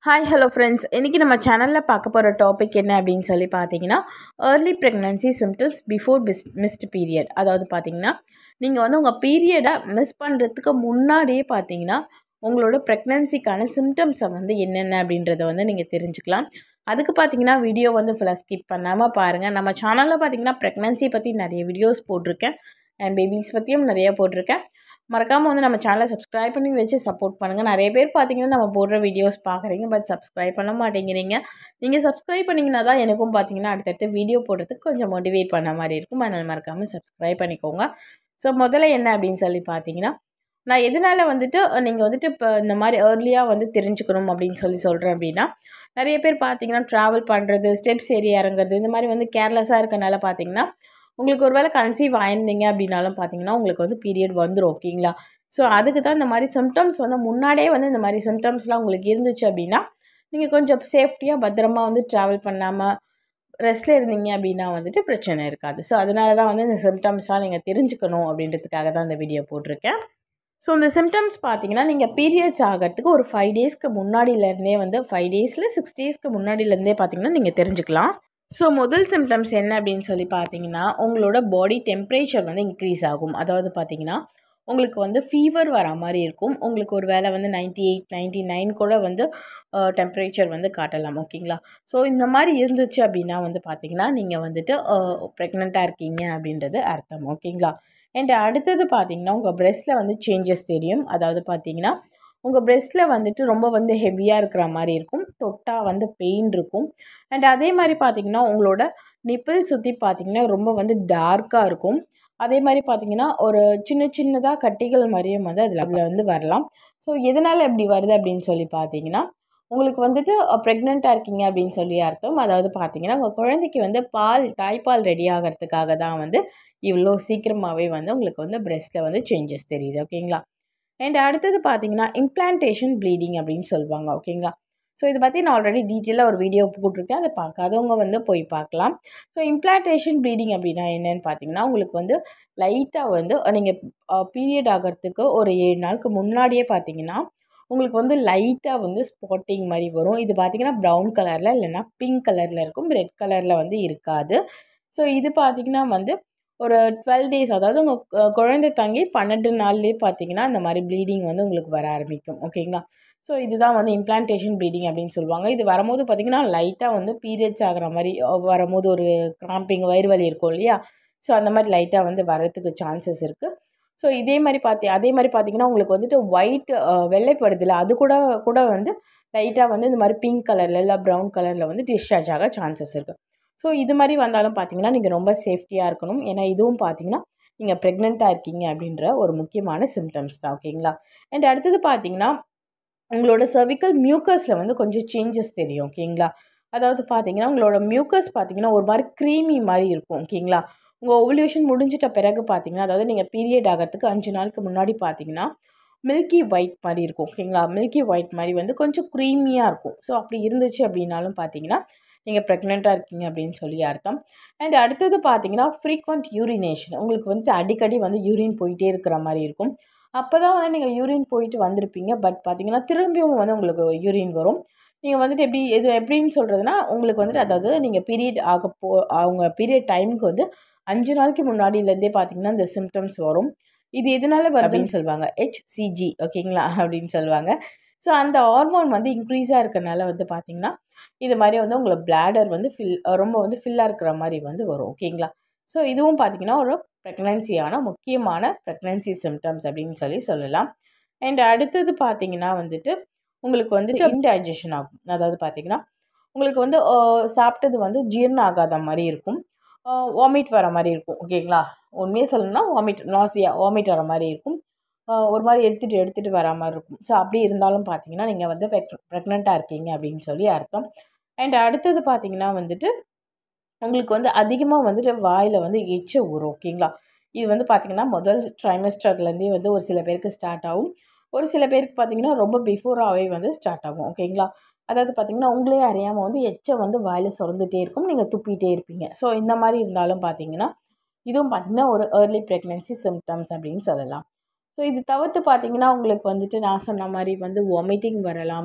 hi hello friends இன்றைக்கி நம்ம சேனலில் பார்க்க போகிற டாபிக் என்ன அப்படின்னு சொல்லி பார்த்தீங்கன்னா ஏர்லி ப்ரெக்னன்சி சிம்டம்ஸ் பிஃபோர் பிஸ் மிஸ்ட் பீரியட் அதாவது பார்த்தீங்கன்னா நீங்கள் வந்து உங்கள் பீரியடை மிஸ் பண்ணுறதுக்கு முன்னாடியே பார்த்தீங்கன்னா உங்களோட ப்ரெக்னன்சிக்கான சிம்டம்ஸை வந்து என்னென்ன அப்படின்றத வந்து நீங்கள் தெரிஞ்சுக்கலாம் அதுக்கு பார்த்தீங்கன்னா வீடியோ வந்து ஃபுல்லாக ஸ்கிப் பண்ணாமல் பாருங்கள் நம்ம சேனலில் பார்த்தீங்கன்னா ப்ரெக்னன்சி பற்றி நிறைய வீடியோஸ் போட்டிருக்கேன் அண்ட் பேபிஸ் பற்றியும் நிறைய போட்டிருக்கேன் மறக்காமல் வந்து நம்ம சேனலை சப்ஸ்கிரைப் பண்ணி வச்சு சப்போர்ட் பண்ணுங்கள் நிறைய பேர் பார்த்தீங்கன்னா நம்ம போடுற வீடியோஸ் பார்க்குறீங்க பட் சப்ஸ்கிரைப் பண்ண மாட்டேங்கிறீங்க நீங்கள் சப்ஸ்கிரைப் பண்ணிங்கன்னா தான் எனக்கும் பார்த்தீங்கன்னா அடுத்தடுத்து வீடியோ போடுறதுக்கு கொஞ்சம் மோட்டிவேட் பண்ண மாதிரி இருக்கும் அதனால் மறக்காமல் சப்ஸ்கிரைப் பண்ணிக்கோங்க ஸோ முதல்ல என்ன அப்படின்னு சொல்லி பார்த்தீங்கன்னா நான் எதனால் வந்துட்டு நீங்கள் வந்துட்டு இப்போ இந்த மாதிரி ஏர்லியாக வந்து தெரிஞ்சுக்கணும் அப்படின்னு சொல்லி சொல்கிறேன் அப்படின்னா நிறைய பேர் பார்த்தீங்கன்னா ட்ராவல் பண்ணுறது ஸ்டெப்ஸ் ஏறி இறங்குறது இந்த மாதிரி வந்து கேர்லெஸ்ஸாக இருக்கனால பார்த்தீங்கன்னா உங்களுக்கு ஒரு வேளை கன்சீவ் ஆயிருந்தீங்க அப்படின்னாலும் பார்த்தீங்கன்னா உங்களுக்கு வந்து பீரியட் வந்துடும் ஓகேங்களா ஸோ அதுக்கு தான் இந்த மாதிரி சிம்டம்ஸ் வந்து முன்னாடியே வந்து இந்த மாதிரி சிம்டம்ஸ்லாம் உங்களுக்கு இருந்துச்சு அப்படின்னா நீங்கள் கொஞ்சம் சேஃப்டியாக பத்திரமா வந்து ட்ராவல் பண்ணாமல் ரெஸ்ட்டில் இருந்தீங்க அப்படின்னா வந்துட்டு பிரச்சனை இருக்காது ஸோ அதனால தான் வந்து இந்த சிம்டம்ஸ்லாம் நீங்கள் தெரிஞ்சுக்கணும் அப்படின்றதுக்காக தான் இந்த வீடியோ போட்டிருக்கேன் ஸோ இந்த சிம்டம்ஸ் பார்த்தீங்கன்னா நீங்கள் பீரியட்ஸ் ஆகிறதுக்கு ஒரு ஃபைவ் டேஸ்க்கு முன்னாடியிலேருந்தே வந்து ஃபைவ் டேஸில் சிக்ஸ் டேஸ்க்கு முன்னாடியிலேருந்தே பார்த்தீங்கன்னா நீங்கள் தெரிஞ்சுக்கலாம் ஸோ முதல் சிம்டம்ஸ் என்ன அப்படின்னு சொல்லி பார்த்தீங்கன்னா உங்களோட பாடி டெம்ப்ரேச்சர் வந்து இன்க்ரீஸ் ஆகும் அதாவது பார்த்தீங்கன்னா உங்களுக்கு வந்து ஃபீவர் வர மாதிரி இருக்கும் உங்களுக்கு ஒரு வேளை வந்து நைன்ட்டி எயிட் நைன்ட்டி நைன் கூட வந்து டெம்ப்ரேச்சர் வந்து காட்டலாம் ஓகேங்களா ஸோ இந்த மாதிரி இருந்துச்சு அப்படின்னா வந்து பார்த்தீங்கன்னா நீங்கள் வந்துட்டு ப்ரெக்னெண்ட்டாக இருக்கீங்க அப்படின்றது அர்த்தம் ஓகேங்களா அண்ட் அடுத்தது பார்த்தீங்கன்னா உங்கள் ப்ரெஸ்ட்டில் வந்து சேஞ்சஸ் தெரியும் அதாவது பார்த்தீங்கன்னா உங்கள் ப்ரெஸ்ட்டில் வந்துட்டு ரொம்ப வந்து ஹெவியாக இருக்கிற மாதிரி இருக்கும் தொட்டால் வந்து பெயின் இருக்கும் அண்ட் அதே மாதிரி பார்த்திங்கன்னா உங்களோட நிப்பிள் சுற்றி பார்த்திங்கன்னா ரொம்ப வந்து டார்க்காக இருக்கும் அதே மாதிரி பார்த்திங்கன்னா ஒரு சின்ன சின்னதாக கட்டிகள் மாதிரியும் வந்து அதில் அதில் வந்து வரலாம் ஸோ எதனால் இப்படி வருது அப்படின்னு சொல்லி பார்த்தீங்கன்னா உங்களுக்கு வந்துட்டு ப்ரெக்னெண்ட்டாக இருக்கீங்க அப்படின்னு சொல்லி அர்த்தம் அதாவது பார்த்தீங்கன்னா உங்கள் குழந்தைக்கு வந்து பால் தாய்ப்பால் ரெடி ஆகிறதுக்காக தான் வந்து இவ்வளோ சீக்கிரமாகவே வந்து உங்களுக்கு வந்து ப்ரெஸ்ட்டில் வந்து சேஞ்சஸ் தெரியுது ஓகேங்களா அண்ட் அடுத்தது பார்த்தீங்கன்னா இம்ப்ளான்டேஷன் ப்ளீடிங் அப்படின்னு சொல்லுவாங்க ஓகேங்களா ஸோ இதை பற்றி நான் ஆல்ரெடி டீட்டெயிலாக ஒரு வீடியோ போட்டிருக்கேன் அதை பார்க்காதவங்க வந்து போய் பார்க்கலாம் ஸோ இம்ப்ளான்டேஷன் ப்ளீடிங் அப்படின்னா என்னென்னு பார்த்தீங்கன்னா உங்களுக்கு வந்து லைட்டாக வந்து நீங்கள் பீரியட் ஆகிறதுக்கு ஒரு ஏழு நாளுக்கு முன்னாடியே பார்த்தீங்கன்னா உங்களுக்கு வந்து லைட்டாக வந்து ஸ்பாட்டிங் மாதிரி வரும் இது பார்த்திங்கன்னா ப்ரௌன் கலரில் இல்லைன்னா பிங்க் கலரில் இருக்கும் ரெட் கலரில் வந்து இருக்காது ஸோ இது பார்த்திங்கன்னா வந்து ஒரு டுவெல் டேஸ் அதாவது உங்கள் குழந்தை தங்கி பன்னெண்டு நாள்லேயே பார்த்தீங்கன்னா இந்த மாதிரி ப்ளீடிங் வந்து உங்களுக்கு வர ஆரம்பிக்கும் ஓகேங்களா ஸோ இதுதான் வந்து இம்ப்ளான்டேஷன் ப்ளீடிங் அப்படின்னு சொல்லுவாங்க இது வரும்போது பார்த்திங்கன்னா லைட்டாக வந்து பீரியட்ஸ் ஆகிற மாதிரி வரும்போது ஒரு கிராம்பிங் வயிறு வலி இருக்கும் இல்லையா ஸோ அந்த மாதிரி லைட்டாக வந்து வரத்துக்கு சான்சஸ் இருக்குது ஸோ இதே மாதிரி பார்த்தி அதே மாதிரி பார்த்திங்கன்னா உங்களுக்கு வந்துட்டு ஒயிட் வெள்ளைப்படுதில்ல அது கூட கூட வந்து லைட்டாக வந்து இந்த மாதிரி பிங்க் கலரில் இல்லை ப்ரௌன் கலரில் வந்து டிஸ்சார்ஜ் ஆக சான்சஸ் இருக்குது ஸோ இது மாதிரி வந்தாலும் பார்த்தீங்கன்னா நீங்கள் ரொம்ப சேஃப்டியாக இருக்கணும் ஏன்னா இதுவும் பார்த்தீங்கன்னா நீங்கள் ப்ரெக்னெண்ட்டாக இருக்கீங்க அப்படின்ற ஒரு முக்கியமான சிம்டம்ஸ் தான் ஓகேங்களா அண்ட் அடுத்தது பார்த்தீங்கன்னா உங்களோட சர்விக்கல் மியூக்கஸில் வந்து கொஞ்சம் சேஞ்சஸ் தெரியும் ஓகேங்களா அதாவது பார்த்தீங்கன்னா உங்களோட மியூக்கஸ் பார்த்தீங்கன்னா ஒரு மாதிரி க்ரீமி மாதிரி இருக்கும் ஓகேங்களா உங்கள் ஓவல்யூஷன் முடிஞ்சிட்ட பிறகு பார்த்தீங்கன்னா அதாவது நீங்கள் பீரியட் ஆகிறதுக்கு அஞ்சு நாளுக்கு முன்னாடி பார்த்தீங்கன்னா மில்கி ஒயிட் மாதிரி இருக்கும் ஓகேங்களா மில்கி ஒயிட் மாதிரி வந்து கொஞ்சம் க்ரீமியாக இருக்கும் ஸோ அப்படி இருந்துச்சு அப்படின்னாலும் பார்த்தீங்கன்னா நீங்கள் ப்ரெக்னெண்ட்டாக இருக்கீங்க அப்படின்னு சொல்லி அர்த்தம் அண்ட் அடுத்தது பார்த்தீங்கன்னா ஃப்ரீக்வெண்ட் யூரினேஷன் உங்களுக்கு வந்துட்டு அடிக்கடி வந்து யூரின் போயிட்டே இருக்கிற மாதிரி இருக்கும் அப்போ தான் வந்து நீங்கள் யூரின் போயிட்டு வந்திருப்பீங்க பட் பார்த்தீங்கன்னா திரும்பியும் வந்து உங்களுக்கு யூரின் வரும் நீங்கள் வந்துட்டு எப்படி எது எப்படின்னு சொல்கிறதுனா உங்களுக்கு வந்துட்டு அதாவது நீங்கள் பீரியட் ஆக போ அவங்க பீரியட் டைமுக்கு வந்து அஞ்சு நாளைக்கு முன்னாடியிலேருந்தே பார்த்தீங்கன்னா இந்த சிம்டம்ஸ் வரும் இது எதனால வருதுன்னு சொல்லுவாங்க ஹெச்சிஜி ஓகேங்களா அப்படின்னு சொல்லுவாங்க ஸோ அந்த ஹார்மோன் வந்து இன்க்ரீஸாக இருக்கனால வந்து பார்த்திங்கன்னா இது மாதிரி வந்து உங்களை பிளாடர் வந்து ஃபில் ரொம்ப வந்து ஃபில்லாக இருக்கிற மாதிரி வந்து வரும் ஓகேங்களா ஸோ இதுவும் பார்த்திங்கன்னா ஒரு ப்ரெக்னன்சியான முக்கியமான ப்ரெக்னன்சி சிம்டம்ஸ் அப்படின்னு சொல்லி சொல்லலாம் அண்ட் அடுத்தது பார்த்திங்கன்னா வந்துட்டு உங்களுக்கு வந்துட்டு இன்டைஜஷன் ஆகும் அதாவது பார்த்திங்கன்னா உங்களுக்கு வந்து சாப்பிட்டது வந்து ஜீரணம் ஆகாத மாதிரி இருக்கும் வாமிட் வர மாதிரி இருக்கும் ஓகேங்களா உண்மையாக சொல்லணும்னா வாமிட் நாசியா வாமிட் வர மாதிரி இருக்கும் ஒரு மாதிரி எடுத்துகிட்டு எடுத்துகிட்டு வர மாதிரி இருக்கும் ஸோ அப்படி இருந்தாலும் பார்த்தீங்கன்னா நீங்கள் வந்து ப்ரெக்னெண்ட்டாக இருக்கீங்க அப்படின்னு சொல்லி அர்த்தம் அண்ட் அடுத்தது பார்த்தீங்கன்னா வந்துட்டு உங்களுக்கு வந்து அதிகமாக வந்துட்டு வாயில் வந்து எச்ச ஊறும் ஓகேங்களா இது வந்து பார்த்திங்கன்னா முதல் ட்ரைமஸ்டர்லேருந்தே வந்து ஒரு சில பேருக்கு ஸ்டார்ட் ஆகும் ஒரு சில பேருக்கு பார்த்திங்கன்னா ரொம்ப பிஃபோராகவே வந்து ஸ்டார்ட் ஆகும் ஓகேங்களா அதாவது பார்த்திங்கன்னா உங்களே அறியாமல் வந்து எச்சம் வந்து வாயில் சுரந்துகிட்டே இருக்கும் நீங்கள் துப்பிகிட்டே இருப்பீங்க ஸோ இந்த மாதிரி இருந்தாலும் பார்த்தீங்கன்னா இதுவும் பார்த்திங்கன்னா ஒரு ஏர்லி ப்ரெக்னென்சி சிம்டம்ஸ் அப்படின்னு சொல்லலாம் ஸோ இது தவிர்த்து பார்த்திங்கன்னா உங்களுக்கு வந்துட்டு நான் சொன்ன மாதிரி வந்து வாமிட்டிங் வரலாம்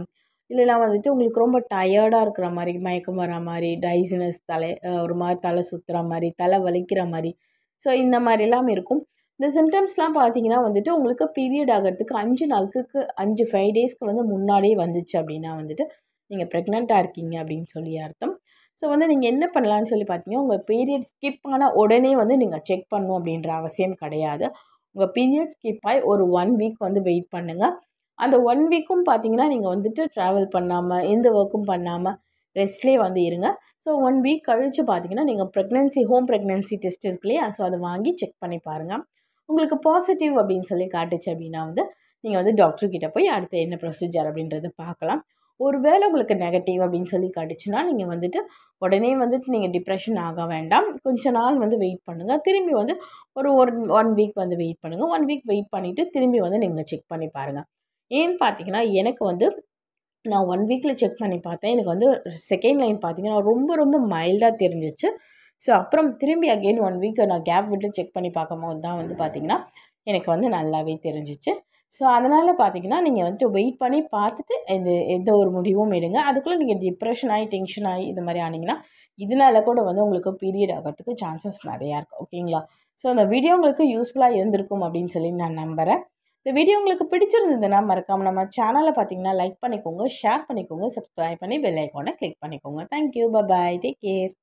இல்லைனா வந்துட்டு உங்களுக்கு ரொம்ப டயர்டாக இருக்கிற மாதிரி மயக்கம் வர மாதிரி டைசினஸ் தலை ஒரு மாதிரி தலை சுற்றுற மாதிரி தலை வலிக்கிற மாதிரி ஸோ இந்த மாதிரிலாம் இருக்கும் இந்த சிம்டம்ஸ்லாம் பார்த்தீங்கன்னா வந்துட்டு உங்களுக்கு பீரியட் ஆகிறதுக்கு அஞ்சு நாளுக்கு அஞ்சு ஃபைவ் டேஸ்க்கு வந்து முன்னாடியே வந்துச்சு அப்படின்னா வந்துட்டு நீங்கள் ப்ரெக்னெண்ட்டாக இருக்கீங்க அப்படின்னு சொல்லி அர்த்தம் ஸோ வந்து நீங்கள் என்ன பண்ணலான்னு சொல்லி பார்த்தீங்கன்னா உங்கள் பீரியட் ஸ்கிப் ஆனால் உடனே வந்து நீங்கள் செக் பண்ணணும் அப்படின்ற அவசியம் கிடையாது உங்கள் பீரியட் ஸ்கிப் ஆகி ஒரு ஒன் வீக் வந்து வெயிட் பண்ணுங்கள் அந்த ஒன் வீக்கும் பார்த்தீங்கன்னா நீங்கள் வந்துட்டு ட்ராவல் பண்ணாமல் எந்த ஒர்க்கும் பண்ணாமல் ரெஸ்ட்லேயே வந்து இருங்க ஸோ ஒன் வீக் கழித்து பார்த்தீங்கன்னா நீங்கள் ப்ரெக்னென்சி ஹோம் ப்ரெக்னென்சி டெஸ்ட் இருக்கு இல்லையா ஸோ அதை வாங்கி செக் பண்ணி பாருங்கள் உங்களுக்கு பாசிட்டிவ் அப்படின்னு சொல்லி காட்டுச்சு அப்படின்னா வந்து நீங்கள் வந்து டாக்டர்கிட்ட போய் அடுத்து என்ன ப்ரொசீஜர் அப்படின்றத பார்க்கலாம் ஒருவேளை உங்களுக்கு நெகட்டிவ் அப்படின்னு சொல்லி காட்டுச்சுன்னா நீங்கள் வந்துட்டு உடனே வந்துட்டு நீங்கள் டிப்ரெஷன் ஆக வேண்டாம் கொஞ்ச நாள் வந்து வெயிட் பண்ணுங்கள் திரும்பி வந்து ஒரு ஒரு ஒன் வீக் வந்து வெயிட் பண்ணுங்கள் ஒன் வீக் வெயிட் பண்ணிவிட்டு திரும்பி வந்து நீங்கள் செக் பண்ணி பாருங்கள் ஏன்னு பார்த்தீங்கன்னா எனக்கு வந்து நான் ஒன் வீக்கில் செக் பண்ணி பார்த்தேன் எனக்கு வந்து செகண்ட் லைன் பார்த்தீங்கன்னா ரொம்ப ரொம்ப மைல்டாக தெரிஞ்சிச்சு ஸோ அப்புறம் திரும்பி அகெயின் ஒன் வீக் நான் கேப் விட்டு செக் பண்ணி பார்க்கும்போது தான் வந்து பார்த்திங்கன்னா எனக்கு வந்து நல்லாவே தெரிஞ்சிச்சு ஸோ அதனால் பார்த்தீங்கன்னா நீங்கள் வந்துட்டு வெயிட் பண்ணி பார்த்துட்டு இந்த எந்த ஒரு முடிவும் எடுங்க அதுக்குள்ளே நீங்கள் டிப்ரெஷன் ஆகி டென்ஷன் ஆகி இது மாதிரி ஆனீங்கன்னா இதனால கூட வந்து உங்களுக்கு பீரியட் ஆகிறதுக்கு சான்சஸ் நிறையா இருக்குது ஓகேங்களா ஸோ அந்த வீடியோ உங்களுக்கு யூஸ்ஃபுல்லாக இருந்திருக்கும் அப்படின்னு சொல்லி நான் நம்புகிறேன் இந்த வீடியோ உங்களுக்கு பிடிச்சிருந்ததுன்னா மறக்காமல் நம்ம சேனலை பார்த்தீங்கன்னா லைக் பண்ணிக்கோங்க ஷேர் பண்ணிக்கோங்க சப்ஸ்கிரைப் பண்ணி பெல் ஐக்கானை கிளிக் பண்ணிக்கோங்க தேங்க்யூ பாய் டேக் கேர்